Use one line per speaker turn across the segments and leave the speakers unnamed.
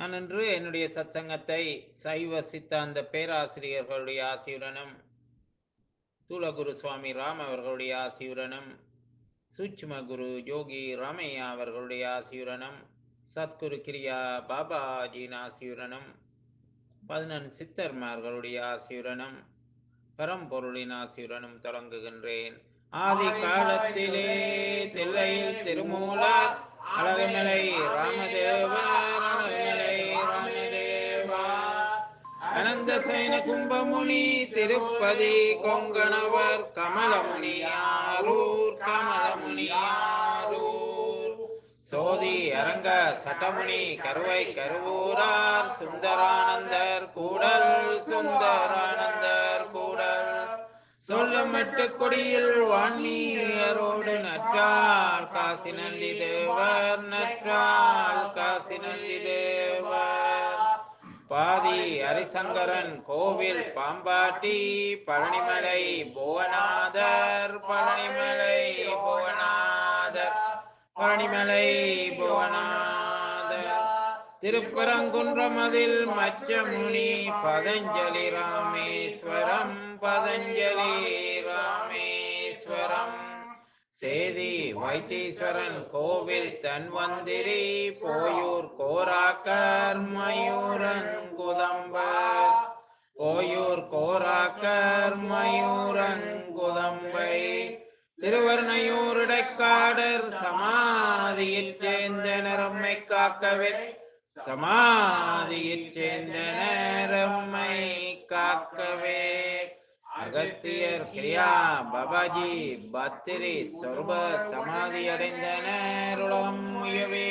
நான் இன்று என்னுடைய சத்சங்கத்தை சைவ சித்தாந்த பேராசிரியர்களுடைய ஆசியுடனும் தூலகுரு சுவாமி ராம் அவர்களுடைய ஆசியுடனும் சூட்சும குரு யோகி ராமையா அவர்களுடைய ஆசியுடனும் சத்குரு கிரியா பாபாஜியின் ஆசியுடனும் பதினெண் சித்தர்மார்களுடைய ஆசியுடனும் பரம்பொருளின் ஆசியுடனும் தொடங்குகின்றேன் ஆதி காலத்திலே தில்லையில் திருமூலர் அழகுமலை ராமதேவா அழகுமலை ராமதேவா அனந்த சைன கும்பமுனி திருப்பதி கொங்கணவர் கமலமுனியாரூர் கமலமுனியாரூர் சோதி அரங்க சட்டமுனி கருவை கருவூரார் சுந்தரானந்தர் கூடல் சுந்தரானந்தர் கூடல் சொல்லமட்டு கொடியில் வான்மீரோடு நற்றால் காசி நந்தி தேவர் நற்றால் காசி நந்தி தேவர் பாதி ஹரிசங்கரன் கோவில் பாம்பாட்டி பழனிமலை புவனாதர் பழனிமலை புவனாதர் பழனிமலை புவனாதர் திருப்பரங்குன்றமதில் மச்சமுனி பதஞ்சலி ராமேஸ்வரம் பதஞ்சலி ராமேஸ்வரம் சேதி வைத்தீஸ்வரன் கோவில் தன்வந்திரி போயூர் கோராக்கர் மயூரங்குதம்பர் போயூர் கோராக்கர் மயூரங்குதம்பை திருவர்ணையூருடைக்காடர் சமாதியில் சேர்ந்த நிறம்மை காக்கவே சமாதியில் சேர்ந்த நேரம்மை காக்கவே அகஸ்தியர் கிரியா பாபாஜி பத்திரி சொர்ப சமாதி அடைந்த நேருளம் முயவே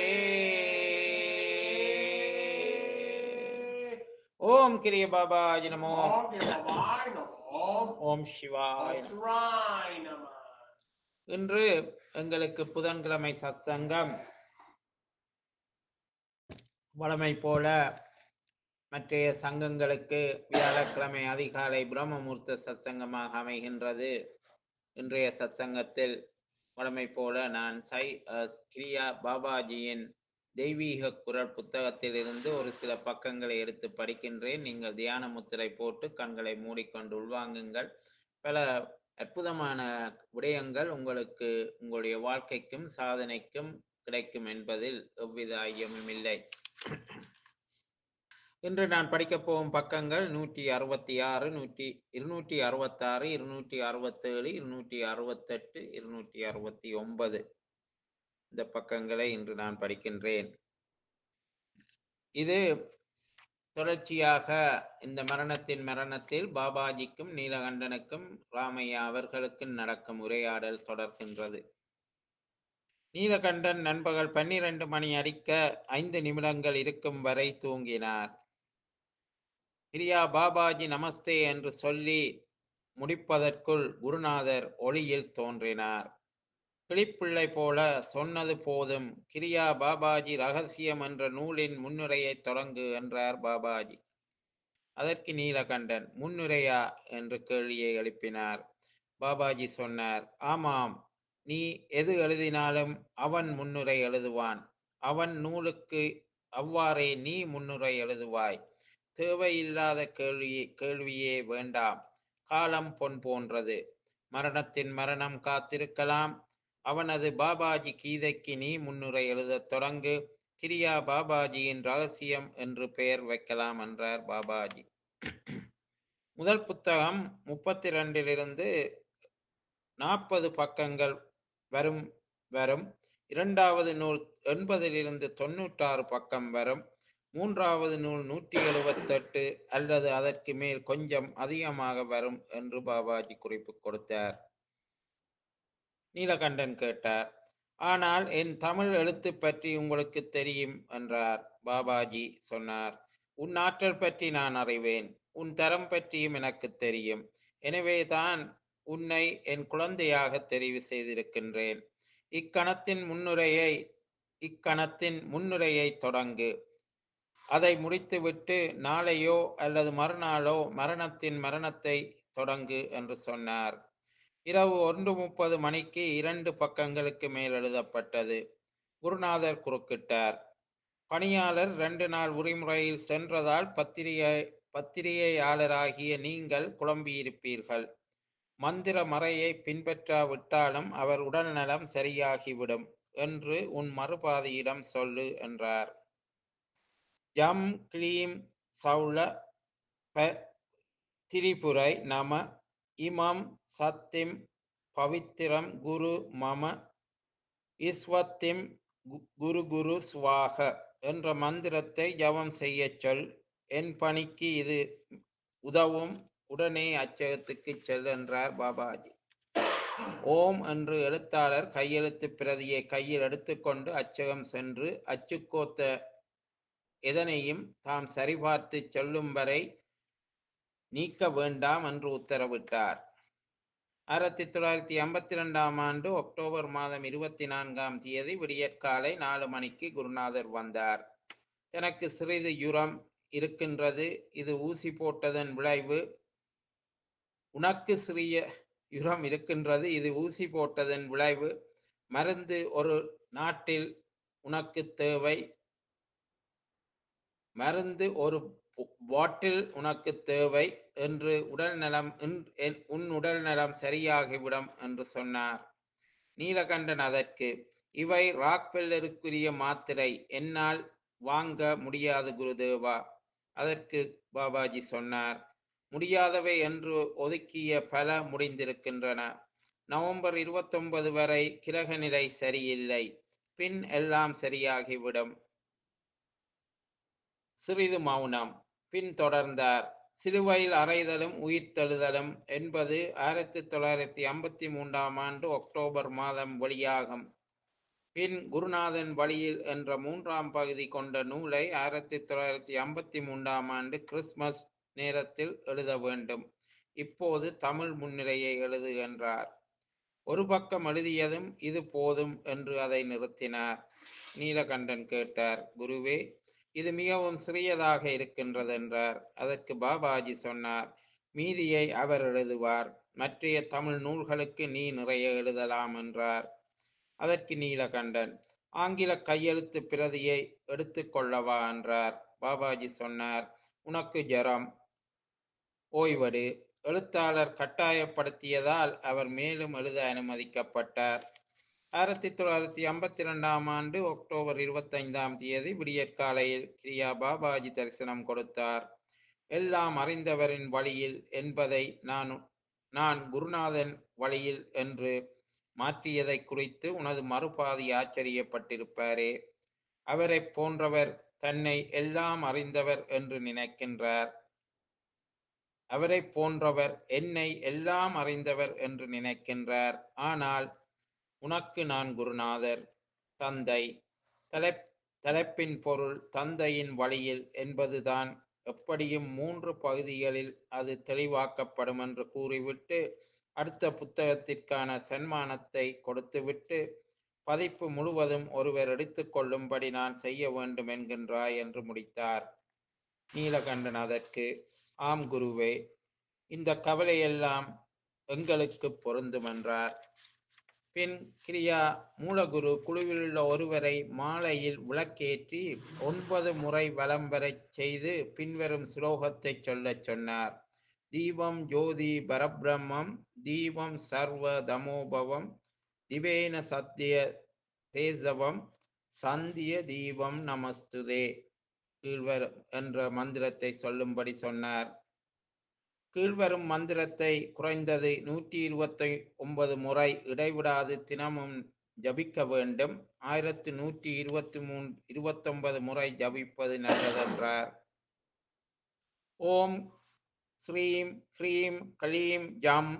ஓம் கிரிய பாபாஜி நமோ
ஓம் சிவாய நமோ.
ஓம் சிவாய
ஓம் சிவாய நம.
இன்று எங்களுக்கு புதன்கிழமை சத்சங்கம் வழமை போல மற்றைய சங்கங்களுக்கு வியாழக்கிழமை அதிகாலை பிரம்மமூர்த்த சத்சங்கமாக அமைகின்றது இன்றைய சத்சங்கத்தில் வழமை போல நான் சை அஸ் கிரியா பாபாஜியின் தெய்வீக குரல் புத்தகத்தில் இருந்து ஒரு சில பக்கங்களை எடுத்து படிக்கின்றேன் நீங்கள் தியான முத்திரை போட்டு கண்களை மூடிக்கொண்டு உள்வாங்குங்கள் பல அற்புதமான விடயங்கள் உங்களுக்கு உங்களுடைய வாழ்க்கைக்கும் சாதனைக்கும் கிடைக்கும் என்பதில் எவ்வித ஐயமும் இல்லை இன்று நான் படிக்கப் போகும் பக்கங்கள் நூற்றி அறுபத்தி ஆறு நூற்றி இருநூற்றி அறுபத்தாறு இருநூற்றி அறுபத்தேழு இருநூற்றி அறுபத்தெட்டு இருநூற்றி அறுபத்தி ஒன்பது இந்த பக்கங்களை இன்று நான் படிக்கின்றேன் இது தொடர்ச்சியாக இந்த மரணத்தின் மரணத்தில் பாபாஜிக்கும் நீலகண்டனுக்கும் ராமையா அவர்களுக்கும் நடக்கும் உரையாடல் தொடர்கின்றது நீலகண்டன் நண்பகல் பன்னிரண்டு மணி அடிக்க ஐந்து நிமிடங்கள் இருக்கும் வரை தூங்கினார் பிரியா பாபாஜி நமஸ்தே என்று சொல்லி முடிப்பதற்குள் குருநாதர் ஒளியில் தோன்றினார் கிளிப்பிள்ளை போல சொன்னது போதும் கிரியா பாபாஜி ரகசியம் என்ற நூலின் முன்னுரையை தொடங்கு என்றார் பாபாஜி அதற்கு நீலகண்டன் முன்னுரையா என்று கேள்வியை எழுப்பினார் பாபாஜி சொன்னார் ஆமாம் நீ எது எழுதினாலும் அவன் முன்னுரை எழுதுவான் அவன் நூலுக்கு அவ்வாறே நீ முன்னுரை எழுதுவாய் தேவையில்லாத கேள்வி கேள்வியே வேண்டாம் காலம் பொன் போன்றது மரணத்தின் மரணம் காத்திருக்கலாம் அவனது பாபாஜி கீதைக்கு நீ முன்னுரை எழுதத் தொடங்கு கிரியா பாபாஜியின் ரகசியம் என்று பெயர் வைக்கலாம் என்றார் பாபாஜி முதல் புத்தகம் முப்பத்தி ரெண்டிலிருந்து நாற்பது பக்கங்கள் வரும் வரும் இரண்டாவது நூல் எண்பதிலிருந்து தொன்னூற்றாறு பக்கம் வரும் மூன்றாவது நூல் நூற்றி எழுபத்தெட்டு அல்லது அதற்கு மேல் கொஞ்சம் அதிகமாக வரும் என்று பாபாஜி குறிப்பு கொடுத்தார் நீலகண்டன் கேட்டார் ஆனால் என் தமிழ் எழுத்து பற்றி உங்களுக்கு தெரியும் என்றார் பாபாஜி சொன்னார் உன் ஆற்றல் பற்றி நான் அறிவேன் உன் தரம் பற்றியும் எனக்கு தெரியும் எனவே தான் உன்னை என் குழந்தையாக தெரிவு செய்திருக்கின்றேன் இக்கணத்தின் முன்னுரையை இக்கணத்தின் முன்னுரையை தொடங்கு அதை முடித்துவிட்டு நாளையோ அல்லது மறுநாளோ மரணத்தின் மரணத்தை தொடங்கு என்று சொன்னார் இரவு ஒன்று முப்பது மணிக்கு இரண்டு பக்கங்களுக்கு மேல் எழுதப்பட்டது குருநாதர் குறுக்கிட்டார் பணியாளர் ரெண்டு நாள் உரிமுறையில் சென்றதால் பத்திரிகை பத்திரிகையாளராகிய நீங்கள் குழம்பியிருப்பீர்கள் மந்திர மறையை பின்பற்றாவிட்டாலும் அவர் உடல்நலம் சரியாகிவிடும் என்று உன் மறுபாதியிடம் சொல்லு என்றார் ஜம் க்ளீம் சௌல ப திரிபுரை நம இமம் சத்திம் பவித்திரம் குரு மம இஸ்வத்திம் கு- குரு குரு ஸ்வாக என்ற மந்திரத்தை ஜபம் செய்யச் சொல் என் பணிக்கு இது உதவும் உடனே அச்சகத்துக்கு செல் என்றார் பாபாஜி ஓம் என்று எழுத்தாளர் கையெழுத்து பிரதியை கையில் எடுத்துக்கொண்டு அச்சகம் சென்று அச்சுக்கோத்த எதனையும் தாம் சரிபார்த்து சொல்லும் வரை நீக்க வேண்டாம் என்று உத்தரவிட்டார் ஆயிரத்தி தொள்ளாயிரத்தி ஐம்பத்தி ரெண்டாம் ஆண்டு அக்டோபர் மாதம் இருபத்தி நான்காம் தேதி விடியற்காலை நாலு மணிக்கு குருநாதர் வந்தார் தனக்கு சிறிது யுரம் இருக்கின்றது இது ஊசி போட்டதன் விளைவு உனக்கு சிறிய யுரம் இருக்கின்றது இது ஊசி போட்டதன் விளைவு மருந்து ஒரு நாட்டில் உனக்கு தேவை மருந்து ஒரு பொ- பாட்டில் உனக்கு தேவை என்று உடல் நலம் இன்- என்- உன் உடல் நலம் சரியாகிவிடும் என்று சொன்னார் நீலகண்டன் அதற்கு இவை ராக்வெல்லருக்குரிய மாத்திரை என்னால் வாங்க முடியாது குருதேவா அதற்கு பாபாஜி சொன்னார் முடியாதவை என்று ஒதுக்கிய பல முடிந்திருக்கின்றன நவம்பர் இருபத்தொன்பது வரை கிரக நிலை சரியில்லை பின் எல்லாம் சரியாகிவிடும் சிறிது மௌனம் பின் தொடர்ந்தார் சிலுவையில் அறைதலும் உயிர்த்தெழுதலும் என்பது ஆயிரத்தி தொள்ளாயிரத்தி ஐம்பத்தி மூன்றாம் ஆண்டு அக்டோபர் மாதம் வெளியாகும் பின் குருநாதன் வழியில் என்ற மூன்றாம் பகுதி கொண்ட நூலை ஆயிரத்தி தொள்ளாயிரத்தி ஐம்பத்தி மூன்றாம் ஆண்டு கிறிஸ்மஸ் நேரத்தில் எழுத வேண்டும் இப்போது தமிழ் முன்னிலையை எழுது என்றார் ஒரு பக்கம் எழுதியதும் இது போதும் என்று அதை நிறுத்தினார் நீலகண்டன் கேட்டார் குருவே இது மிகவும் சிறியதாக இருக்கின்றது என்றார் அதற்கு பாபாஜி சொன்னார் மீதியை அவர் எழுதுவார் மற்றைய தமிழ் நூல்களுக்கு நீ நிறைய எழுதலாம் என்றார் அதற்கு நீலகண்டன் ஆங்கில கையெழுத்து பிரதியை எடுத்துக்கொள்ளவா என்றார் பாபாஜி சொன்னார் உனக்கு ஜரம் ஓய்வடு எழுத்தாளர் கட்டாயப்படுத்தியதால் அவர் மேலும் எழுத அனுமதிக்கப்பட்டார் ஆயிரத்தி தொள்ளாயிரத்தி ஐம்பத்தி ரெண்டாம் ஆண்டு அக்டோபர் இருபத்தைந்தாம் தேதி விடியற்காலையில் கிரியா பாபாஜி தரிசனம் கொடுத்தார் எல்லாம் அறிந்தவரின் வழியில் என்பதை நான் நான் குருநாதன் வழியில் என்று மாற்றியதை குறித்து உனது மறுபாதி ஆச்சரியப்பட்டிருப்பாரே அவரைப் போன்றவர் தன்னை எல்லாம் அறிந்தவர் என்று நினைக்கின்றார் அவரைப் போன்றவர் என்னை எல்லாம் அறிந்தவர் என்று நினைக்கின்றார் ஆனால் உனக்கு நான் குருநாதர் தந்தை தலைப் தலைப்பின் பொருள் தந்தையின் வழியில் என்பதுதான் எப்படியும் மூன்று பகுதிகளில் அது தெளிவாக்கப்படும் என்று கூறிவிட்டு அடுத்த புத்தகத்திற்கான சன்மானத்தை கொடுத்துவிட்டு பதிப்பு முழுவதும் ஒருவர் எடுத்துக்கொள்ளும்படி நான் செய்ய வேண்டும் என்கின்றாய் என்று முடித்தார் நீலகண்டன் அதற்கு ஆம் குருவே இந்த கவலையெல்லாம் எங்களுக்கு பொருந்தும் என்றார் பின் கிரியா மூலகுரு குழுவிலுள்ள ஒருவரை மாலையில் விளக்கேற்றி ஒன்பது முறை வலம் வரச் செய்து பின்வரும் ஸ்லோகத்தை சொல்லச் சொன்னார் தீபம் ஜோதி பரபிரம்மம் தீபம் சர்வ தமோபவம் திவேன சத்திய தேசவம் சந்திய தீபம் நமஸ்துதே கீழ்வர் என்ற மந்திரத்தை சொல்லும்படி சொன்னார் கீழ்வரும் மந்திரத்தை குறைந்தது நூற்றி இருபத்தி ஒன்பது முறை இடைவிடாது தினமும் ஜபிக்க வேண்டும் ஆயிரத்து நூற்றி இருபத்தி மூன் இருபத்தொன்பது முறை ஜபிப்பது நல்லதென்றார் ஓம் ஸ்ரீம் ஹ்ரீம் களீம் ஜம்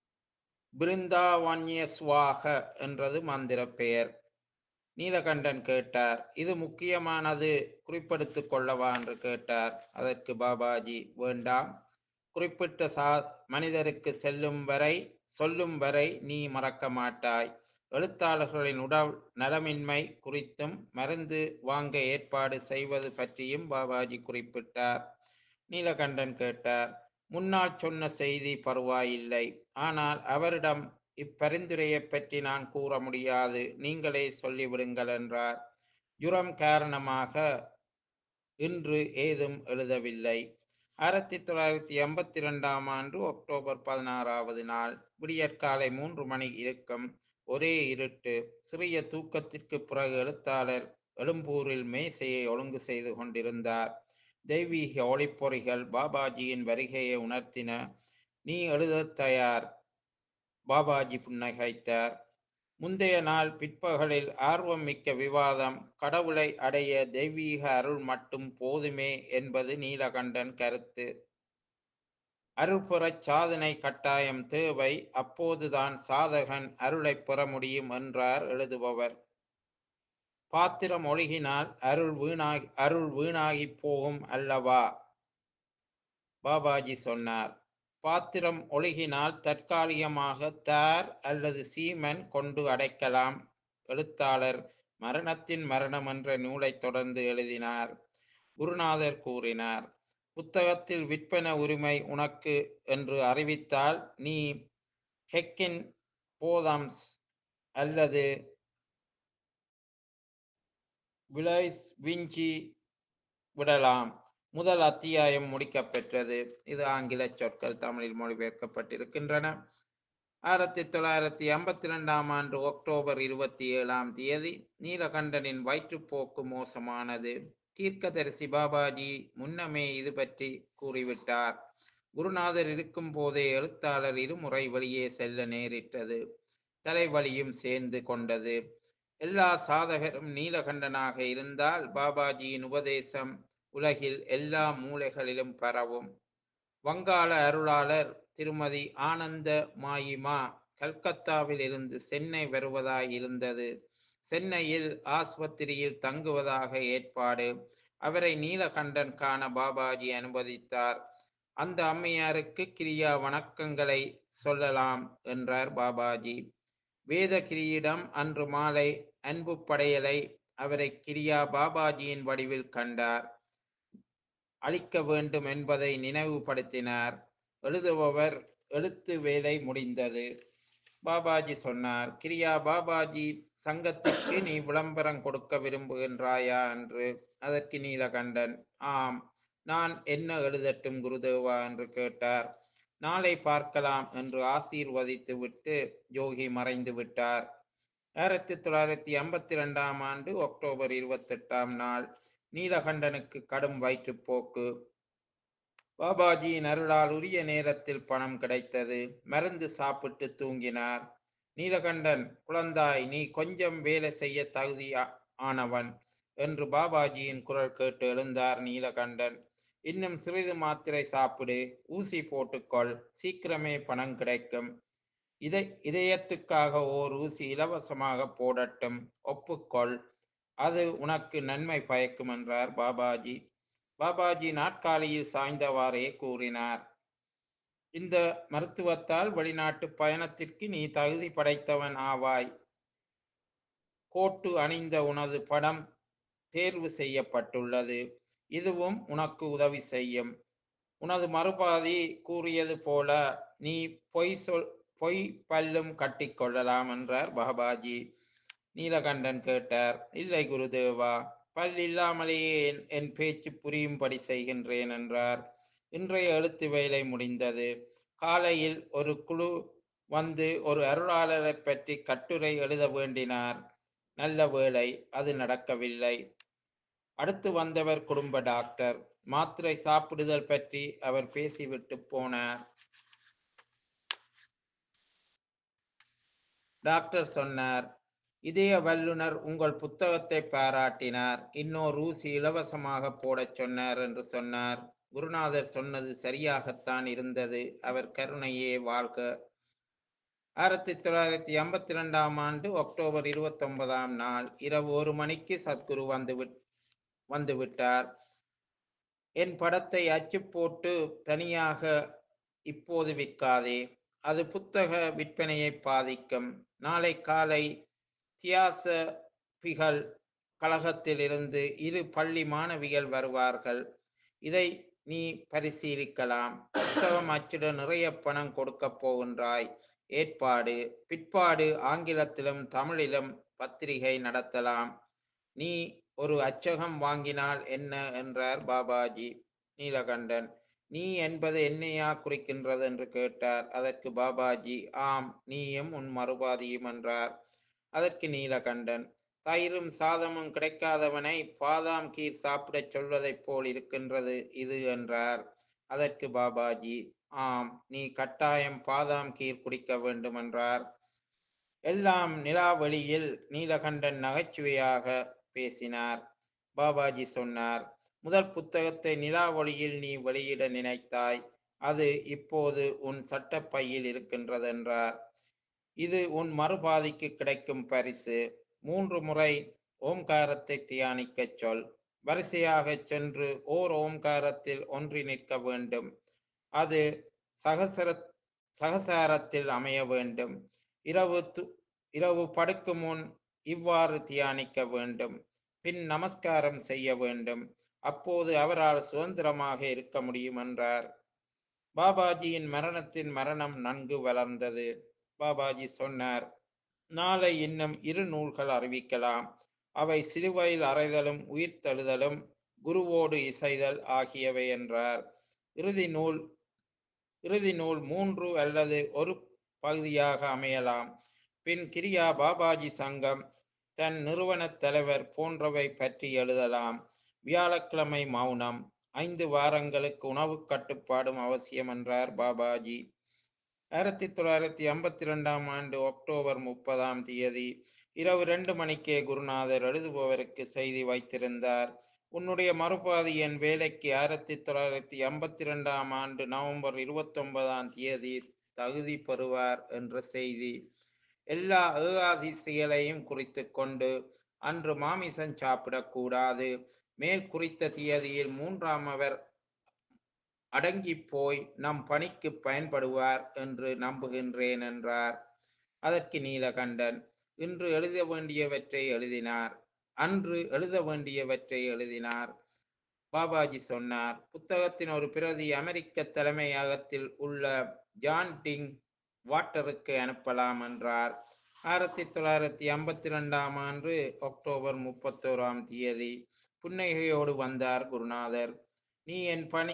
பிருந்தாவன்ய ஸ்வாக என்றது மந்திர பெயர் நீலகண்டன் கேட்டார் இது முக்கியமானது குறிப்பெடுத்துக் கொள்ளவா என்று கேட்டார் அதற்கு பாபாஜி வேண்டாம் குறிப்பிட்ட சா மனிதருக்கு செல்லும் வரை சொல்லும் வரை நீ மறக்க மாட்டாய் எழுத்தாளர்களின் உடல் நலமின்மை குறித்தும் மருந்து வாங்க ஏற்பாடு செய்வது பற்றியும் பாபாஜி குறிப்பிட்டார் நீலகண்டன் கேட்டார் முன்னால் சொன்ன செய்தி பரவாயில்லை ஆனால் அவரிடம் இப்பரிந்துரையை பற்றி நான் கூற முடியாது நீங்களே சொல்லிவிடுங்கள் என்றார் ஜுரம் காரணமாக இன்று ஏதும் எழுதவில்லை ஆயிரத்தி தொள்ளாயிரத்தி எண்பத்தி ரெண்டாம் ஆண்டு அக்டோபர் பதினாறாவது நாள் விடியற்காலை மூன்று மணி இருக்கும் ஒரே இருட்டு சிறிய தூக்கத்திற்கு பிறகு எழுத்தாளர் எழும்பூரில் மேசையை ஒழுங்கு செய்து கொண்டிருந்தார் தெய்வீக ஒளிப்பொறிகள் பாபாஜியின் வருகையை உணர்த்தின நீ எழுதத் தயார் பாபாஜி புன்னகைத்தார் முந்தைய நாள் பிற்பகலில் ஆர்வம் மிக்க விவாதம் கடவுளை அடைய தெய்வீக அருள் மட்டும் போதுமே என்பது நீலகண்டன் கருத்து அருள்புறச் சாதனை கட்டாயம் தேவை அப்போதுதான் சாதகன் அருளைப் பெற முடியும் என்றார் எழுதுபவர் பாத்திரம் ஒழுகினால் அருள் வீணாகி அருள் வீணாகி போகும் அல்லவா பாபாஜி சொன்னார் பாத்திரம் ஒழுகினால் தற்காலிகமாக தார் அல்லது சீமன் கொண்டு அடைக்கலாம் எழுத்தாளர் மரணத்தின் மரணம் என்ற நூலை தொடர்ந்து எழுதினார் குருநாதர் கூறினார் புத்தகத்தில் விற்பனை உரிமை உனக்கு என்று அறிவித்தால் நீ ஹெக்கின் போதம்ஸ் அல்லது விளைஸ் விஞ்சி விடலாம் முதல் அத்தியாயம் முடிக்கப்பெற்றது இது ஆங்கில சொற்கள் தமிழில் மொழிபெயர்க்கப்பட்டிருக்கின்றன ஆயிரத்தி தொள்ளாயிரத்தி ஐம்பத்தி ரெண்டாம் ஆண்டு அக்டோபர் இருபத்தி ஏழாம் தேதி நீலகண்டனின் வயிற்றுப்போக்கு மோசமானது தீர்க்கதரிசி பாபாஜி முன்னமே இது பற்றி கூறிவிட்டார் குருநாதர் இருக்கும் போதே எழுத்தாளர் இருமுறை வெளியே செல்ல நேரிட்டது தலைவலியும் சேர்ந்து கொண்டது எல்லா சாதகரும் நீலகண்டனாக இருந்தால் பாபாஜியின் உபதேசம் உலகில் எல்லா மூலைகளிலும் பரவும் வங்காள அருளாளர் திருமதி ஆனந்த மாயிமா கல்கத்தாவில் இருந்து சென்னை வருவதாய் இருந்தது சென்னையில் ஆஸ்பத்திரியில் தங்குவதாக ஏற்பாடு அவரை நீலகண்டன் காண பாபாஜி அனுமதித்தார் அந்த அம்மையாருக்கு கிரியா வணக்கங்களை சொல்லலாம் என்றார் பாபாஜி வேதகிரியிடம் அன்று மாலை அன்பு படையலை அவரை கிரியா பாபாஜியின் வடிவில் கண்டார் அளிக்க வேண்டும் என்பதை நினைவுபடுத்தினார் எழுதுபவர் எழுத்து வேலை முடிந்தது பாபாஜி சொன்னார் கிரியா பாபாஜி சங்கத்திற்கு நீ விளம்பரம் கொடுக்க விரும்புகின்றாயா என்று அதற்கு நீலகண்டன் ஆம் நான் என்ன எழுதட்டும் குருதேவா என்று கேட்டார் நாளை பார்க்கலாம் என்று ஆசீர்வதித்து விட்டு யோகி மறைந்து விட்டார் ஆயிரத்தி தொள்ளாயிரத்தி ஐம்பத்தி ரெண்டாம் ஆண்டு அக்டோபர் இருபத்தெட்டாம் நாள் நீலகண்டனுக்கு கடும் வயிற்றுப்போக்கு பாபாஜியின் அருளால் உரிய நேரத்தில் பணம் கிடைத்தது மருந்து சாப்பிட்டு தூங்கினார் நீலகண்டன் குழந்தாய் நீ கொஞ்சம் வேலை செய்ய தகுதி ஆனவன் என்று பாபாஜியின் குரல் கேட்டு எழுந்தார் நீலகண்டன் இன்னும் சிறிது மாத்திரை சாப்பிடு ஊசி போட்டுக்கொள் சீக்கிரமே பணம் கிடைக்கும் இதை இதயத்துக்காக ஓர் ஊசி இலவசமாக போடட்டும் ஒப்புக்கொள் அது உனக்கு நன்மை பயக்கும் என்றார் பாபாஜி பாபாஜி நாற்காலியில் சாய்ந்தவாறே கூறினார் இந்த மருத்துவத்தால் வெளிநாட்டு பயணத்திற்கு நீ தகுதி படைத்தவன் ஆவாய் கோட்டு அணிந்த உனது படம் தேர்வு செய்யப்பட்டுள்ளது இதுவும் உனக்கு உதவி செய்யும் உனது மறுபாதி கூறியது போல நீ பொய் சொல் பொய் பல்லும் கட்டிக்கொள்ளலாம் என்றார் பாபாஜி நீலகண்டன் கேட்டார் இல்லை குருதேவா பல் இல்லாமலேயே என் என் பேச்சு புரியும்படி செய்கின்றேன் என்றார் இன்றைய எழுத்து வேலை முடிந்தது காலையில் ஒரு குழு வந்து ஒரு அருளாளரை பற்றி கட்டுரை எழுத வேண்டினார் நல்ல வேளை அது நடக்கவில்லை அடுத்து வந்தவர் குடும்ப டாக்டர் மாத்திரை சாப்பிடுதல் பற்றி அவர் பேசிவிட்டு போனார் டாக்டர் சொன்னார் இதய வல்லுனர் உங்கள் புத்தகத்தை பாராட்டினார் இன்னொரு ஊசி இலவசமாக போடச் சொன்னார் என்று சொன்னார் குருநாதர் சொன்னது சரியாகத்தான் இருந்தது அவர் கருணையே வாழ்க ஆயிரத்தி தொள்ளாயிரத்தி ஐம்பத்தி ரெண்டாம் ஆண்டு அக்டோபர் இருபத்தி ஒன்பதாம் நாள் இரவு ஒரு மணிக்கு சத்குரு வந்து வந்து விட்டார் என் படத்தை அச்சு போட்டு தனியாக இப்போது விற்காதே அது புத்தக விற்பனையை பாதிக்கும் நாளை காலை தியாசபிகள் கழகத்திலிருந்து இரு பள்ளி மாணவிகள் வருவார்கள் இதை நீ பரிசீலிக்கலாம் புத்தகம் அச்சிட நிறைய பணம் கொடுக்கப் போகின்றாய் ஏற்பாடு பிற்பாடு ஆங்கிலத்திலும் தமிழிலும் பத்திரிகை நடத்தலாம் நீ ஒரு அச்சகம் வாங்கினால் என்ன என்றார் பாபாஜி நீலகண்டன் நீ என்பது என்னையா குறிக்கின்றது என்று கேட்டார் அதற்கு பாபாஜி ஆம் நீயும் உன் மறுபாதியும் என்றார் அதற்கு நீலகண்டன் தயிரும் சாதமும் கிடைக்காதவனை பாதாம் கீர் சாப்பிடச் சொல்வதைப் போல் இருக்கின்றது இது என்றார் அதற்கு பாபாஜி ஆம் நீ கட்டாயம் பாதாம் கீர் குடிக்க வேண்டும் என்றார் எல்லாம் நிலாவெளியில் நீலகண்டன் நகைச்சுவையாக பேசினார் பாபாஜி சொன்னார் முதல் புத்தகத்தை நிலாவொளியில் நீ வெளியிட நினைத்தாய் அது இப்போது உன் சட்டப்பையில் இருக்கின்றது என்றார் இது உன் மறுபாதிக்கு கிடைக்கும் பரிசு மூன்று முறை ஓம்காரத்தை தியானிக்கச் சொல் வரிசையாகச் சென்று ஓர் ஓம்காரத்தில் ஒன்றி நிற்க வேண்டும் அது சகசர சகசாரத்தில் அமைய வேண்டும் இரவு து இரவு படுக்கும் முன் இவ்வாறு தியானிக்க வேண்டும் பின் நமஸ்காரம் செய்ய வேண்டும் அப்போது அவரால் சுதந்திரமாக இருக்க முடியும் என்றார் பாபாஜியின் மரணத்தின் மரணம் நன்கு வளர்ந்தது பாபாஜி சொன்னார் நாளை இன்னும் இரு நூல்கள் அறிவிக்கலாம் அவை சிலுவையில் அறைதலும் உயிர்த்தெழுதலும் குருவோடு இசைதல் ஆகியவை என்றார் இறுதி நூல் இறுதி நூல் மூன்று அல்லது ஒரு பகுதியாக அமையலாம் பின் கிரியா பாபாஜி சங்கம் தன் நிறுவனத் தலைவர் போன்றவை பற்றி எழுதலாம் வியாழக்கிழமை மௌனம் ஐந்து வாரங்களுக்கு உணவு கட்டுப்பாடும் அவசியம் என்றார் பாபாஜி ஆயிரத்தி தொள்ளாயிரத்தி ஐம்பத்தி ரெண்டாம் ஆண்டு அக்டோபர் முப்பதாம் தேதி இரவு ரெண்டு மணிக்கே குருநாதர் எழுதுபவருக்கு செய்தி வைத்திருந்தார் உன்னுடைய மறுபாதி என் வேலைக்கு ஆயிரத்தி தொள்ளாயிரத்தி ஐம்பத்தி ரெண்டாம் ஆண்டு நவம்பர் இருபத்தொன்பதாம் தேதி தகுதி பெறுவார் என்ற செய்தி எல்லா ஏகாதிசைகளையும் குறித்து கொண்டு அன்று மாமிசம் சாப்பிடக்கூடாது மேல் குறித்த தேதியில் மூன்றாம் அவர் அடங்கி போய் நம் பணிக்கு பயன்படுவார் என்று நம்புகின்றேன் என்றார் அதற்கு நீலகண்டன் இன்று எழுத வேண்டியவற்றை எழுதினார் அன்று எழுத வேண்டியவற்றை எழுதினார் பாபாஜி சொன்னார் புத்தகத்தின் ஒரு பிரதி அமெரிக்க தலைமையகத்தில் உள்ள ஜான் டிங் வாட்டருக்கு அனுப்பலாம் என்றார் ஆயிரத்தி தொள்ளாயிரத்தி ஐம்பத்தி ரெண்டாம் ஆண்டு அக்டோபர் முப்பத்தோராம் தேதி புன்னகையோடு வந்தார் குருநாதர் நீ என் பணி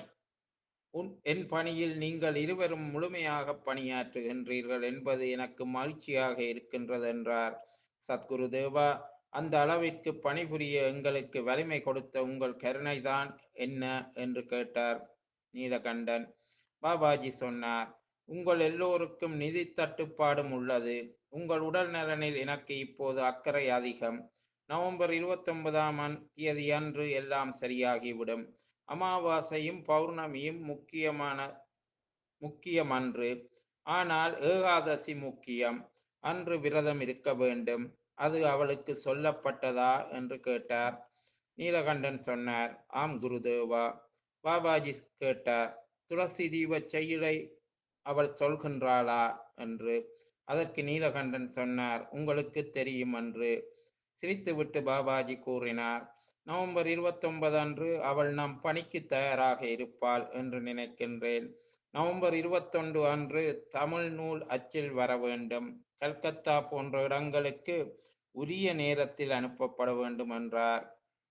உன் என் பணியில் நீங்கள் இருவரும் முழுமையாக பணியாற்றுகின்றீர்கள் என்பது எனக்கு மகிழ்ச்சியாக இருக்கின்றது என்றார் சத்குரு தேவா அந்த அளவிற்கு பணிபுரிய எங்களுக்கு வலிமை கொடுத்த உங்கள் கருணைதான் என்ன என்று கேட்டார் நீலகண்டன் பாபாஜி சொன்னார் உங்கள் எல்லோருக்கும் நிதி தட்டுப்பாடும் உள்ளது உங்கள் உடல் நலனில் எனக்கு இப்போது அக்கறை அதிகம் நவம்பர் இருபத்தொன்பதாம் தேதி அன்று எல்லாம் சரியாகிவிடும் அமாவாசையும் பௌர்ணமியும் முக்கியமான முக்கியம் அன்று ஆனால் ஏகாதசி முக்கியம் அன்று விரதம் இருக்க வேண்டும் அது அவளுக்கு சொல்லப்பட்டதா என்று கேட்டார் நீலகண்டன் சொன்னார் ஆம் குருதேவா பாபாஜி கேட்டார் துளசி தீப செயலை அவள் சொல்கின்றாளா என்று அதற்கு நீலகண்டன் சொன்னார் உங்களுக்கு தெரியும் என்று சிரித்துவிட்டு பாபாஜி கூறினார் நவம்பர் இருபத்தொன்பது அன்று அவள் நம் பணிக்கு தயாராக இருப்பாள் என்று நினைக்கின்றேன் நவம்பர் இருபத்தொன்று அன்று தமிழ் நூல் அச்சில் வர வேண்டும் கல்கத்தா போன்ற இடங்களுக்கு உரிய நேரத்தில் அனுப்பப்பட வேண்டும் என்றார்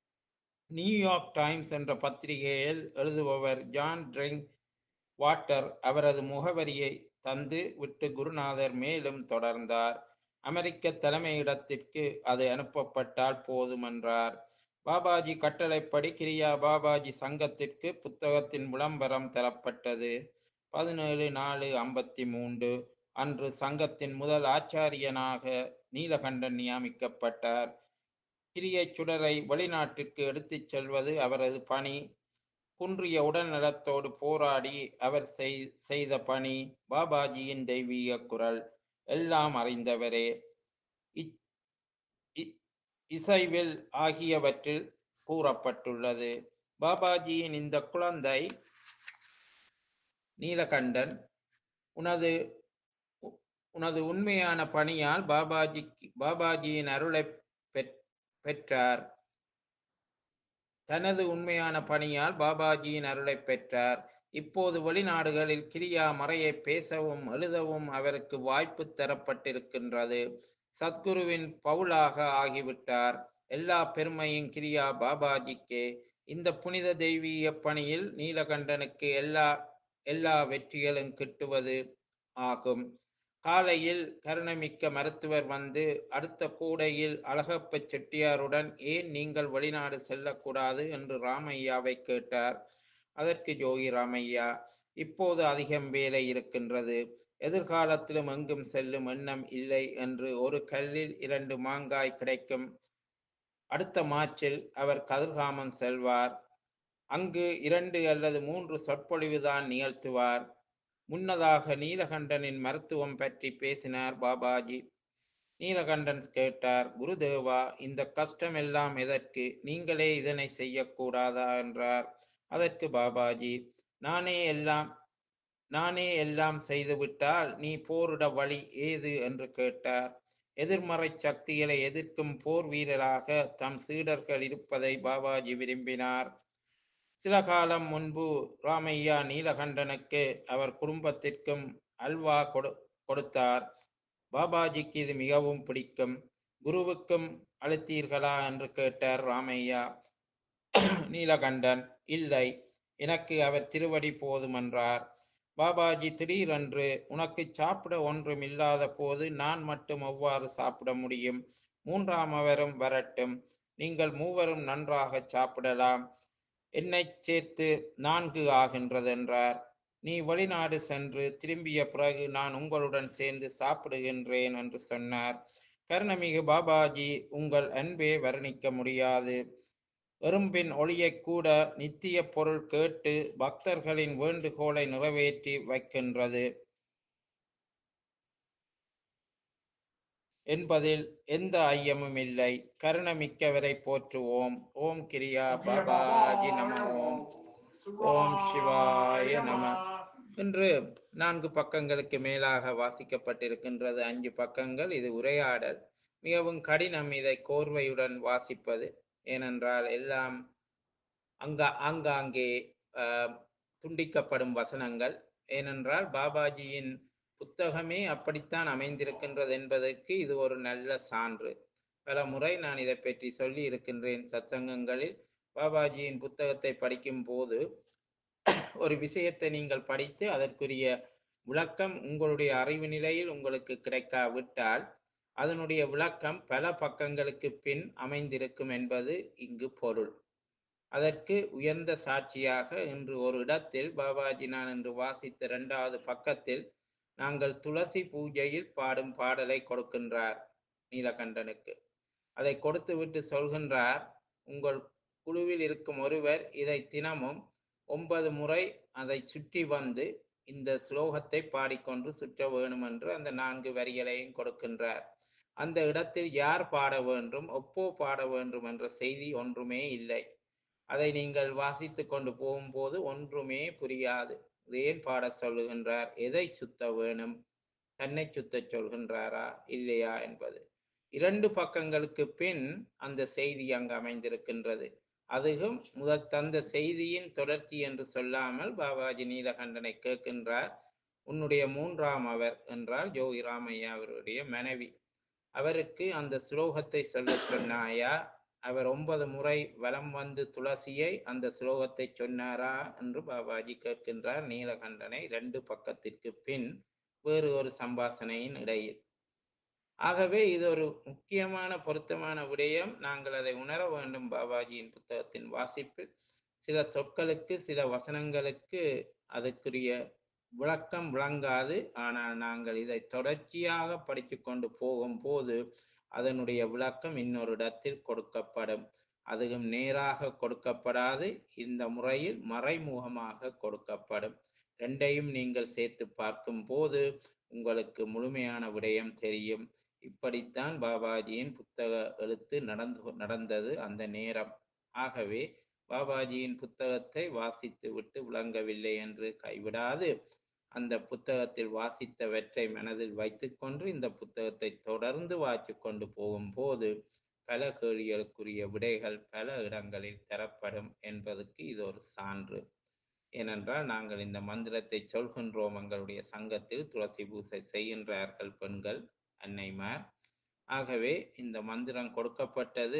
நியூயார்க் டைம்ஸ் என்ற பத்திரிகையில் எழுதுபவர் ஜான் ட்ரிங் வாட்டர் அவரது முகவரியை தந்து விட்டு குருநாதர் மேலும் தொடர்ந்தார் அமெரிக்க தலைமையிடத்திற்கு அது அனுப்பப்பட்டால் போதும் என்றார் பாபாஜி கட்டளைப்படி கிரியா பாபாஜி சங்கத்திற்கு புத்தகத்தின் விளம்பரம் தரப்பட்டது பதினேழு நாலு ஐம்பத்தி மூன்று அன்று சங்கத்தின் முதல் ஆச்சாரியனாக நீலகண்டன் நியமிக்கப்பட்டார் கிரியை சுடரை வெளிநாட்டிற்கு எடுத்துச் செல்வது அவரது பணி குன்றிய உடல்நலத்தோடு போராடி அவர் செய்- செய்த பணி பாபாஜியின் தெய்வீக குரல் எல்லாம் அறிந்தவரே இ- இ- இசைவில் ஆகியவற்றில் கூறப்பட்டுள்ளது பாபாஜியின் இந்த குழந்தை நீலகண்டன் உனது உ- உனது உண்மையான பணியால் பாபாஜி பாபாஜியின் அருளை பெற்- பெற்றார் தனது உண்மையான பணியால் பாபாஜியின் அருளை பெற்றார் இப்போது வெளிநாடுகளில் கிரியா மறையை பேசவும் எழுதவும் அவருக்கு வாய்ப்பு தரப்பட்டிருக்கின்றது சத்குருவின் பவுலாக ஆகிவிட்டார் எல்லா பெருமையும் கிரியா பாபாஜிக்கே இந்த புனித தெய்வீக பணியில் நீலகண்டனுக்கு எல்லா எல்லா வெற்றிகளும் கிட்டுவது ஆகும் காலையில் கருணமிக்க மருத்துவர் வந்து அடுத்த கூடையில் அழகப்ப செட்டியாருடன் ஏன் நீங்கள் வெளிநாடு செல்லக்கூடாது என்று ராமையாவை கேட்டார் அதற்கு ஜோகி ராமையா இப்போது அதிகம் வேலை இருக்கின்றது எதிர்காலத்திலும் எங்கும் செல்லும் எண்ணம் இல்லை என்று ஒரு கல்லில் இரண்டு மாங்காய் கிடைக்கும் அடுத்த மார்ச்சில் அவர் கதிர்காமம் செல்வார் அங்கு இரண்டு அல்லது மூன்று சொற்பொழிவுதான் நிகழ்த்துவார் முன்னதாக நீலகண்டனின் மருத்துவம் பற்றி பேசினார் பாபாஜி நீலகண்டன் கேட்டார் குருதேவா இந்த கஷ்டம் எல்லாம் எதற்கு நீங்களே இதனை செய்யக்கூடாதா என்றார் அதற்கு பாபாஜி நானே எல்லாம் நானே எல்லாம் செய்துவிட்டால் நீ போரிட வழி ஏது என்று கேட்டார் எதிர்மறை சக்திகளை எதிர்க்கும் போர் வீரராக தம் சீடர்கள் இருப்பதை பாபாஜி விரும்பினார் சில காலம் முன்பு ராமையா நீலகண்டனுக்கு அவர் குடும்பத்திற்கும் அல்வா கொடு கொடுத்தார் பாபாஜிக்கு இது மிகவும் பிடிக்கும் குருவுக்கும் அளித்தீர்களா என்று கேட்டார் ராமையா நீலகண்டன் இல்லை எனக்கு அவர் திருவடி போதும் என்றார் பாபாஜி திடீரென்று உனக்கு சாப்பிட ஒன்றும் இல்லாத போது நான் மட்டும் எவ்வாறு சாப்பிட முடியும் மூன்றாம் அவரும் வரட்டும் நீங்கள் மூவரும் நன்றாக சாப்பிடலாம் என்னை சேர்த்து நான்கு ஆகின்றது என்றார் நீ வெளிநாடு சென்று திரும்பிய பிறகு நான் உங்களுடன் சேர்ந்து சாப்பிடுகின்றேன் என்று சொன்னார் கருணமிகு பாபாஜி உங்கள் அன்பே வர்ணிக்க முடியாது எறும்பின் ஒளியைக் கூட நித்திய பொருள் கேட்டு பக்தர்களின் வேண்டுகோளை நிறைவேற்றி வைக்கின்றது என்பதில் எந்த ஐயமும் இல்லை கருணமிக்கவரை போற்றுவோம் ஓம் கிரியா பாபாஜி நம ஓம் ஓம் சிவாய நம என்று நான்கு பக்கங்களுக்கு மேலாக வாசிக்கப்பட்டிருக்கின்றது அஞ்சு பக்கங்கள் இது உரையாடல் மிகவும் கடினம் இதை கோர்வையுடன் வாசிப்பது ஏனென்றால் எல்லாம் அங்க ஆங்காங்கே ஆஹ், துண்டிக்கப்படும் வசனங்கள் ஏனென்றால் பாபாஜியின் புத்தகமே அப்படித்தான் அமைந்திருக்கின்றது என்பதற்கு இது ஒரு நல்ல சான்று பல முறை நான் இதை பற்றி சொல்லி இருக்கின்றேன் சத்சங்கங்களில் பாபாஜியின் புத்தகத்தை படிக்கும் போது ஒரு விஷயத்தை நீங்கள் படித்து அதற்குரிய விளக்கம் உங்களுடைய அறிவு நிலையில் உங்களுக்கு கிடைக்காவிட்டால் அதனுடைய விளக்கம் பல பக்கங்களுக்கு பின் அமைந்திருக்கும் என்பது இங்கு பொருள் அதற்கு உயர்ந்த சாட்சியாக இன்று ஒரு இடத்தில் பாபாஜி நான் இன்று வாசித்த இரண்டாவது பக்கத்தில் நாங்கள் துளசி பூஜையில் பாடும் பாடலை கொடுக்கின்றார் நீலகண்டனுக்கு அதை கொடுத்துவிட்டு சொல்கின்றார் உங்கள் குழுவில் இருக்கும் ஒருவர் இதை தினமும் ஒன்பது முறை அதை சுற்றி வந்து இந்த ஸ்லோகத்தை பாடிக்கொண்டு சுற்ற வேணும் என்று அந்த நான்கு வரிகளையும் கொடுக்கின்றார் அந்த இடத்தில் யார் பாட வேண்டும் எப்போ பாட வேண்டும் என்ற செய்தி ஒன்றுமே இல்லை அதை நீங்கள் வாசித்து கொண்டு போகும்போது ஒன்றுமே புரியாது இது ஏன் பாட சொல்லுகின்றார் எதை சுத்த வேணும் தன்னை சுத்தச் சொல்கின்றாரா இல்லையா என்பது இரண்டு பக்கங்களுக்கு பின் அந்த செய்தி அங்கு அமைந்திருக்கின்றது அதுவும் முதல் தந்த செய்தியின் தொடர்ச்சி என்று சொல்லாமல் பாபாஜி நீலகண்டனை கேட்கின்றார் உன்னுடைய மூன்றாம் அவர் என்றால் ஜோகி ராமையா அவருடைய மனைவி அவருக்கு அந்த ஸ்லோகத்தை சொல்லச் சொன்னாயா அவர் ஒன்பது முறை வலம் வந்து துளசியை அந்த ஸ்லோகத்தை சொன்னாரா என்று பாபாஜி கேட்கின்றார் நீலகண்டனை ரெண்டு பக்கத்திற்கு பின் வேறு ஒரு சம்பாசனையின் இடையில் ஆகவே இது ஒரு முக்கியமான பொருத்தமான விடயம் நாங்கள் அதை உணர வேண்டும் பாபாஜியின் புத்தகத்தின் வாசிப்பில் சில சொற்களுக்கு சில வசனங்களுக்கு அதற்குரிய விளக்கம் விளங்காது ஆனால் நாங்கள் இதை தொடர்ச்சியாக படித்து கொண்டு போகும்போது அதனுடைய விளக்கம் இன்னொரு இடத்தில் கொடுக்கப்படும் அதுவும் நேராக கொடுக்கப்படாது இந்த முறையில் மறைமுகமாக கொடுக்கப்படும் ரெண்டையும் நீங்கள் சேர்த்து பார்க்கும் போது உங்களுக்கு முழுமையான விடயம் தெரியும் இப்படித்தான் பாபாஜியின் புத்தக எழுத்து நடந்து நடந்தது அந்த நேரம் ஆகவே பாபாஜியின் புத்தகத்தை வாசித்து விட்டு விளங்கவில்லை என்று கைவிடாது அந்த புத்தகத்தில் வாசித்தவற்றை மனதில் வைத்துக்கொண்டு இந்த புத்தகத்தை தொடர்ந்து வாசித்து கொண்டு போகும்போது பல கேள்விகளுக்குரிய விடைகள் பல இடங்களில் தரப்படும் என்பதற்கு இது ஒரு சான்று ஏனென்றால் நாங்கள் இந்த மந்திரத்தை சொல்கின்றோம் எங்களுடைய சங்கத்தில் துளசி பூசை செய்கின்றார்கள் பெண்கள் அன்னைமார் ஆகவே இந்த மந்திரம் கொடுக்கப்பட்டது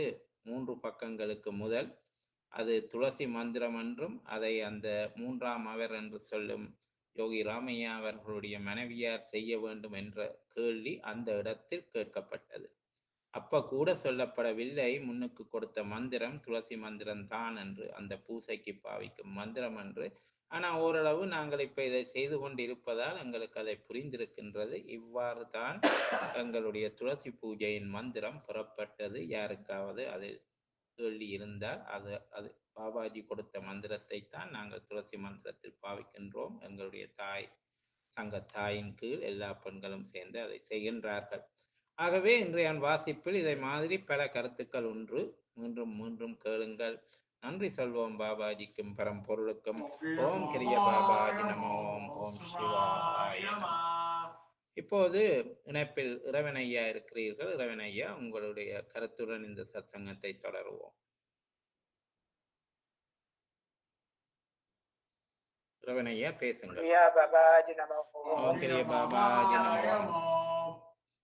மூன்று பக்கங்களுக்கு முதல் அது துளசி மந்திரம் என்றும் அதை அந்த மூன்றாம் அவர் என்று சொல்லும் யோகி ராமையா அவர்களுடைய மனைவியார் செய்ய வேண்டும் என்ற கேள்வி அந்த இடத்தில் கேட்கப்பட்டது அப்ப கூட சொல்லப்படவில்லை முன்னுக்கு கொடுத்த மந்திரம் துளசி மந்திரம் தான் என்று அந்த பூசைக்கு பாவிக்கும் மந்திரம் என்று ஆனா ஓரளவு நாங்கள் இப்ப இதை செய்து கொண்டிருப்பதால் எங்களுக்கு அதை புரிந்திருக்கின்றது இவ்வாறு தான் எங்களுடைய துளசி பூஜையின் மந்திரம் புறப்பட்டது யாருக்காவது அது கேள்வி இருந்தால் அது அது பாபாஜி கொடுத்த மந்திரத்தை தான் நாங்கள் துளசி மந்திரத்தில் பாவிக்கின்றோம் எங்களுடைய தாய் சங்க தாயின் கீழ் எல்லா பெண்களும் சேர்ந்து அதை செய்கின்றார்கள் ஆகவே இன்றைய வாசிப்பில் இதை மாதிரி பல கருத்துக்கள் ஒன்று மீண்டும் மீண்டும் கேளுங்கள் நன்றி சொல்வோம் பாபாஜிக்கும் பரம்பொருளுக்கும் ஓம் கிரிய பாபாஜி நம ஓம் ஓம் சிவாய நம இப்போது இணைப்பில் இறைவனையா இருக்கிறீர்கள் இறைவனையா உங்களுடைய கருத்துடன் இந்த சத்சங்கத்தை தொடருவோம் இறைவனையா பேசுங்கள்
கிரியா பாபாஜி நம
ஓம் கிரிய பாபாஜி நம ஓம்.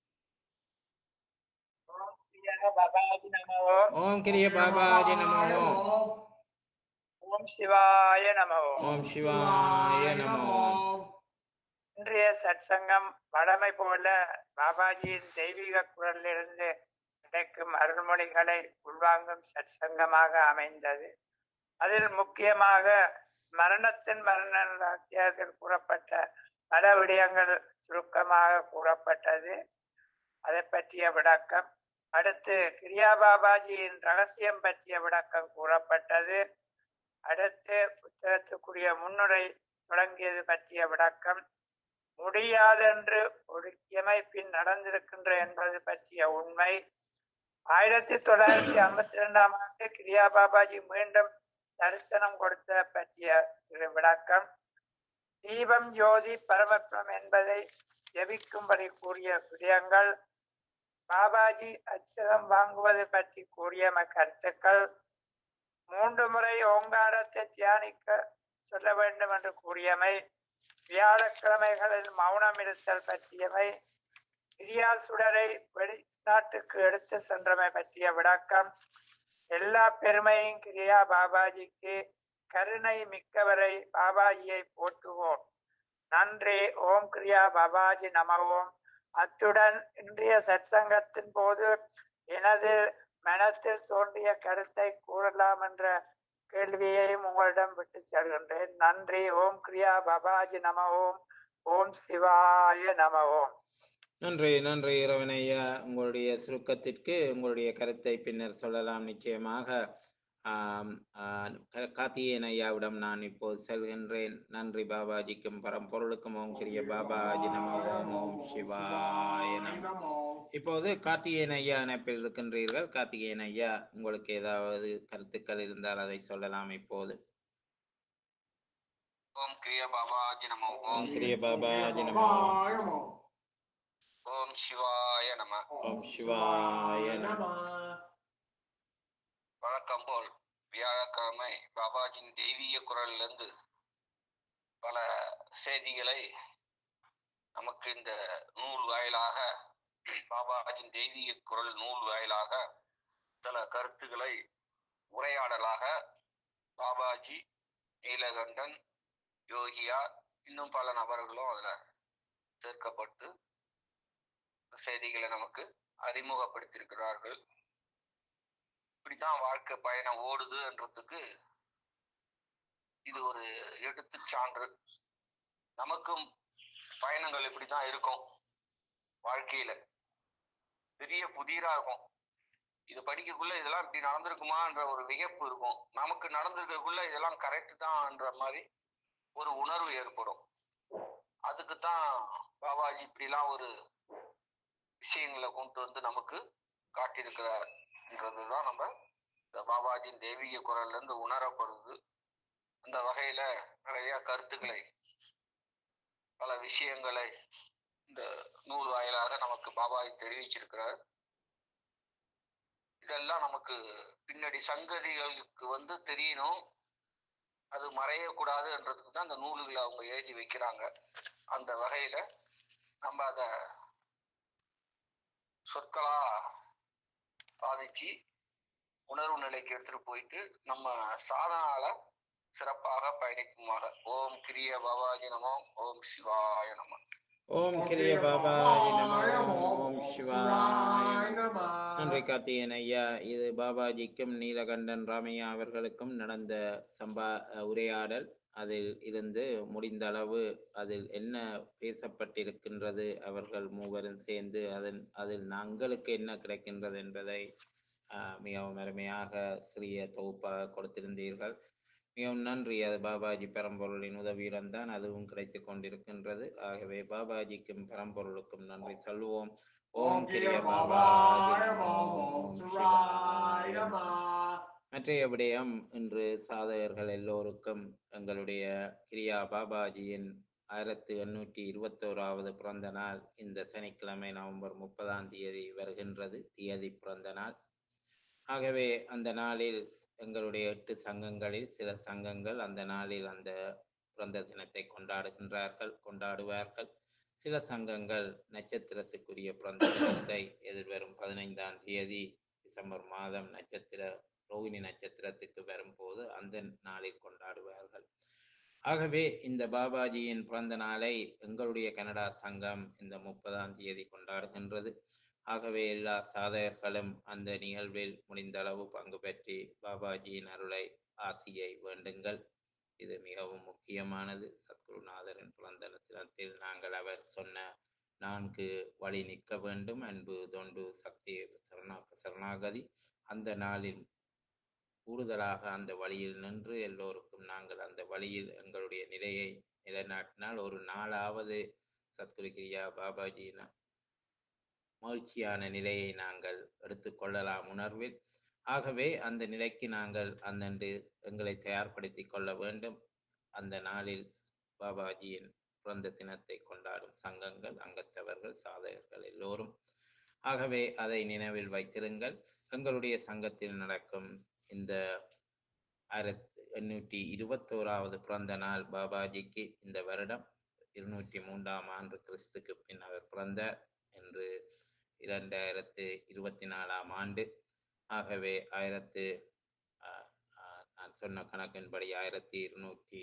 கிரியா பாபாஜி நம
ஓம் கிரிய பாபாஜி நம ஓம்
ஓம் சிவாய நம
ஓம் சிவாய நம ஓம்
இன்றைய சத்சங்கம் வழமை போல பாபாஜியின் தெய்வீக குரலிலிருந்து கிடைக்கும் அருள்மொழிகளை உள்வாங்கும் சத்சங்கமாக அமைந்தது அதில் முக்கியமாக மரணத்தின் மரணத்தில் கூறப்பட்ட பல விடயங்கள் சுருக்கமாக கூறப்பட்டது அதை பற்றிய விளக்கம் அடுத்து கிரியா பாபாஜியின் ரகசியம் பற்றிய விளக்கம் கூறப்பட்டது அடுத்து புத்தகத்துக்குரிய முன்னுரை தொடங்கியது பற்றிய விளக்கம் முடியாதென்று ஒரு இமைப்பின் நடந்திருக்கின்ற என்பது பற்றிய உண்மை ஆயிரத்தி தொள்ளாயிரத்தி ஐம்பத்தி ரெண்டாம் ஆண்டு கிரியா பாபாஜி மீண்டும் தரிசனம் கொடுத்த பற்றிய சிறு விளக்கம் தீபம் ஜோதி பரமபுரம் என்பதை ஜெபிக்கும்படி கூறிய விடயங்கள் பாபாஜி அச்சரம் வாங்குவது பற்றி கூறிய கருத்துக்கள் மூன்று முறை ஓங்காரத்தை தியானிக்க சொல்ல வேண்டும் என்று கூறியமை வியாழக்கிழமைகளில் மௌனம் இருத்தல் பற்றியவை கிரியா சுடரை வெளிநாட்டுக்கு எடுத்து சென்றமை பற்றிய விளக்கம் எல்லா பெருமையும் கிரியா பாபாஜிக்கு கருணை மிக்கவரை பாபாஜியை போற்றுவோம் நன்றி ஓம் கிரியா பாபாஜி நம ஓம் அத்துடன் இன்றைய சத்சங்கத்தின் போது எனது மனத்தில் தோன்றிய கருத்தை கூறலாம் என்ற கேள்வியையும் உங்களிடம் விட்டு செல்கின்றேன் நன்றி ஓம் கிரியா பாபாஜி நம ஓம் ஓம் சிவாய நம ஓம்
நன்றி நன்றி இரவனையா உங்களுடைய சுருக்கத்திற்கு உங்களுடைய கருத்தை பின்னர் சொல்லலாம் நிச்சயமாக ஆம், ஆ, க- கார்த்திகேயன் ஐயாவிடம் நான் இப்போது செல்கின்றேன் நன்றி பாபாஜிக்கும் பரம்பொருளுக்கும் ஓம் கிரிய பாபாஜி நம ஓம் ஓம் சிவாய நம இப்போது கார்த்திகேயன் ஐயா இணைப்பில் இருக்கின்றீர்கள் கார்த்திகேயன் ஐயா உங்களுக்கு ஏதாவது கருத்துக்கள் இருந்தால் அதை சொல்லலாம் இப்போது
ஓம் கிரிய பாபாஜி நம
ஓம்
ஓம்
கிரிய பாபாஜி நம
ஓம் சிவாய நம
ஓம் சிவாய நம
வழக்கம் போல் வியாழக்கிழமை பாபாஜியின் தெய்வீக குரல்ல இருந்து பல செய்திகளை நமக்கு இந்த நூல் வாயிலாக பாபாஜியின் தெய்வீக குரல் நூல் வாயிலாக சில கருத்துக்களை உரையாடலாக பாபாஜி நீலகண்டன் யோகியா இன்னும் பல நபர்களும் அதுல சேர்க்கப்பட்டு செய்திகளை நமக்கு அறிமுகப்படுத்தியிருக்கிறார்கள் இப்படிதான் வாழ்க்கை பயணம் ஓடுதுன்றதுக்கு இது ஒரு எடுத்துச் சான்று நமக்கும் பயணங்கள் இப்படிதான் இருக்கும் வாழ்க்கையில பெரிய புதிரா இருக்கும் இது படிக்கக்குள்ள இதெல்லாம் இப்படி நடந்திருக்குமான்ற ஒரு வியப்பு இருக்கும் நமக்கு நடந்திருக்கக்குள்ள இதெல்லாம் கரெக்ட் தான்ன்ற மாதிரி ஒரு உணர்வு ஏற்படும் அதுக்கு தான் பாபாஜி இப்படிலாம் ஒரு விஷயங்களை கொண்டு வந்து நமக்கு காட்டியிருக்கிறார்ன்றதுதான் நம்ம இந்த பாபாஜியின் தெய்வீக குரல்ல இருந்து உணரப்படுது அந்த வகையில நிறைய கருத்துக்களை பல விஷயங்களை இந்த நூல் வாயிலாக நமக்கு பாபாஜி தெரிவிச்சிருக்கிறார் இதெல்லாம் நமக்கு பின்னாடி சங்கதிகளுக்கு வந்து தெரியணும் அது மறையக்கூடாதுன்றதுக்கு தான் அந்த நூல்களை அவங்க எழுதி வைக்கிறாங்க அந்த வகையில நம்ம அத சொற்களா பாதிச்சு உணர்வு நிலைக்கு எடுத்துட்டு போயிட்டு நம்ம சாதனால சிறப்பாக பயணிக்குமாக ஓம் கிரிய பாபாஜி நமோ ஓம் சிவாய நம
ஓம் கிரிய பாபாஜி நமோ ஓம் சிவாய நமோ. நன்றி கார்த்திகேயன் ஐயா இது பாபாஜிக்கும் நீலகண்டன் ராமையா அவர்களுக்கும் நடந்த சம்பா அஹ், உரையாடல் அதில் இருந்து முடிந்த அளவு அதில் என்ன பேசப்பட்டிருக்கின்றது அவர்கள் மூவரும் சேர்ந்து அதன் அதில் நாங்களுக்கு என்ன கிடைக்கின்றது என்பதை அஹ், மிகவும் அருமையாக சிறிய தொகுப்பாக கொடுத்திருந்தீர்கள் மிகவும் நன்றி அது பாபாஜி பெரம்பொருளின் உதவியுடன் தான் அதுவும் கிடைத்துக் கொண்டிருக்கின்றது ஆகவே பாபாஜிக்கும் பெரம்பொருளுக்கும் நன்றி சொல்லுவோம் ஓம் கிரிய பாபாஜி நமோ ஓம் சிவாய நமோ. மற்றைய விடயம் இன்று சாதகர்கள் எல்லோருக்கும் எங்களுடைய கிரியா பாபாஜியின் ஆயிரத்தி எண்ணூற்றி இருபத்தோராவது பிறந்த நாள் இந்த சனிக்கிழமை நவம்பர் முப்பதாம் தேதி வருகின்றது தியதி பிறந்த நாள் ஆகவே அந்த நாளில் எங்களுடைய எட்டு சங்கங்களில் சில சங்கங்கள் அந்த நாளில் அந்த பிறந்த தினத்தை கொண்டாடுகின்றார்கள் கொண்டாடுவார்கள் சில சங்கங்கள் நட்சத்திரத்துக்குரிய பிறந்த தினத்தை எதிர்வரும் பதினைந்தாம் தேதி டிசம்பர் மாதம் நட்சத்திர ரோகிணி நட்சத்திரத்துக்கு வரும்போது அந்த நாளில் கொண்டாடுவார்கள் ஆகவே இந்த பாபாஜியின் பிறந்த நாளை எங்களுடைய கனடா சங்கம் இந்த முப்பதாம் தேதி கொண்டாடுகின்றது ஆகவே எல்லா சாதகர்களும் அந்த நிகழ்வில் முடிந்த அளவு பங்கு பெற்றி பாபாஜியின் அருளை ஆசியை வேண்டுங்கள் இது மிகவும் முக்கியமானது சத்குருநாதரின் பிறந்த தினத்தில் நாங்கள் அவர் சொன்ன நான்கு வழி நிற்க வேண்டும் அன்பு தொண்டு சக்தி சரணா சரணாகதி அந்த நாளில் கூடுதலாக அந்த வழியில் நின்று எல்லோருக்கும் நாங்கள் அந்த வழியில் எங்களுடைய நிலையை நிலைநாட்டினால் ஒரு நாளாவது சத்குரு கிரியா பாபாஜியின் மகிழ்ச்சியான நிலையை நாங்கள் எடுத்துக்கொள்ளலாம் உணர்வில் ஆகவே அந்த நிலைக்கு நாங்கள் அந்தன்று எங்களை தயார்படுத்திக் கொள்ள வேண்டும் அந்த நாளில் பாபாஜியின் பிறந்த தினத்தை கொண்டாடும் சங்கங்கள் அங்கத்தவர்கள் சாதகர்கள் எல்லோரும் ஆகவே அதை நினைவில் வைத்திருங்கள் எங்களுடைய சங்கத்தில் நடக்கும் இந்த ஆயிரத்தி எண்ணூற்றி இருபத்தோராவது பிறந்த நாள் பாபாஜிக்கு இந்த வருடம் இருநூற்றி மூன்றாம் ஆண்டு கிறிஸ்துக்கு பின் அவர் பிறந்தார் என்று இரண்டாயிரத்து இருபத்தி நாலாம் ஆண்டு ஆகவே ஆயிரத்து ஆஹ், ஆஹ், நான் சொன்ன கணக்கின்படி ஆயிரத்தி இருநூற்றி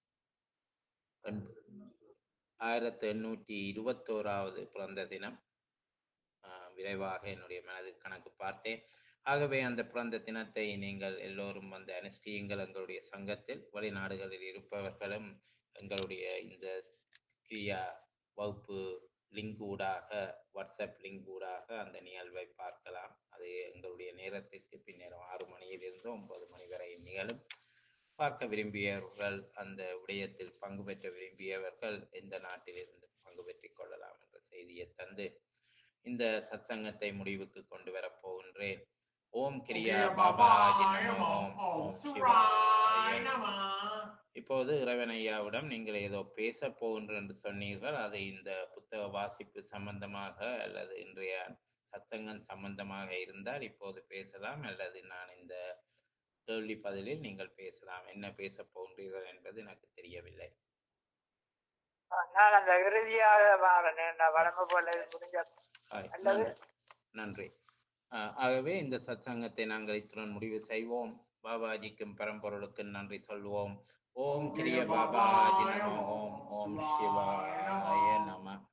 ஆயிரத்து எண்ணூற்றி இருபத்தோராவது பிறந்த தினம் ஆஹ், விரைவாக என்னுடைய மனதில் கணக்கு பார்த்தேன் ஆகவே அந்த பிறந்த தினத்தை நீங்கள் எல்லோரும் வந்து அனுஷ்டியுங்கள் எங்களுடைய சங்கத்தில் வெளிநாடுகளில் இருப்பவர்களும் எங்களுடைய இந்த கிரியா வகுப்பு லிங்க் ஊடாக வாட்ஸ்அப் லிங்க் ஊடாக அந்த நிகழ்வை பார்க்கலாம் அது எங்களுடைய நேரத்துக்கு பின்னேரம் ஆறு மணியிலிருந்து ஒன்பது மணி வரை நிகழும் பார்க்க விரும்பியவர்கள் அந்த விடயத்தில் பங்கு பெற்ற விரும்பியவர்கள் எந்த நாட்டிலிருந்து பங்கு பெற்றுக் கொள்ளலாம் என்ற செய்தியை தந்து இந்த சத்சங்கத்தை முடிவுக்கு கொண்டு வரப் போகின்றேன் ஓம் கிரியா பாபாஜி நமோ ஓம் சிவாய நமோ. இப்போது இறைவன் ஐயாவிடம் நீங்கள் ஏதோ பேச போகின்ற என்று சொன்னீர்கள் அது இந்த புத்தக வாசிப்பு சம்பந்தமாக அல்லது இன்றைய சத்சங்கம் சம்பந்தமாக இருந்தால் இப்போது பேசலாம் அல்லது நான் இந்த கேள்வி பதிலில் நீங்கள் பேசலாம் என்ன பேச போகின்றீர்கள் என்பது எனக்கு தெரியவில்லை
நான் அந்த இறுதியாக வாரேன் நான் வளமை போல முடிஞ்ச
ஆய்,
அல்லது
நன்றி. நன்றி ஆஹ், ஆகவே இந்த சத்சங்கத்தை நாங்கள் இத்துடன் முடிவு செய்வோம் பாபாஜிக்கும் பரம்பொருளுக்கும் நன்றி சொல்வோம் ஓம் கிரிய பாபாஜி நமோ ஓம் ஓம் சிவாய நம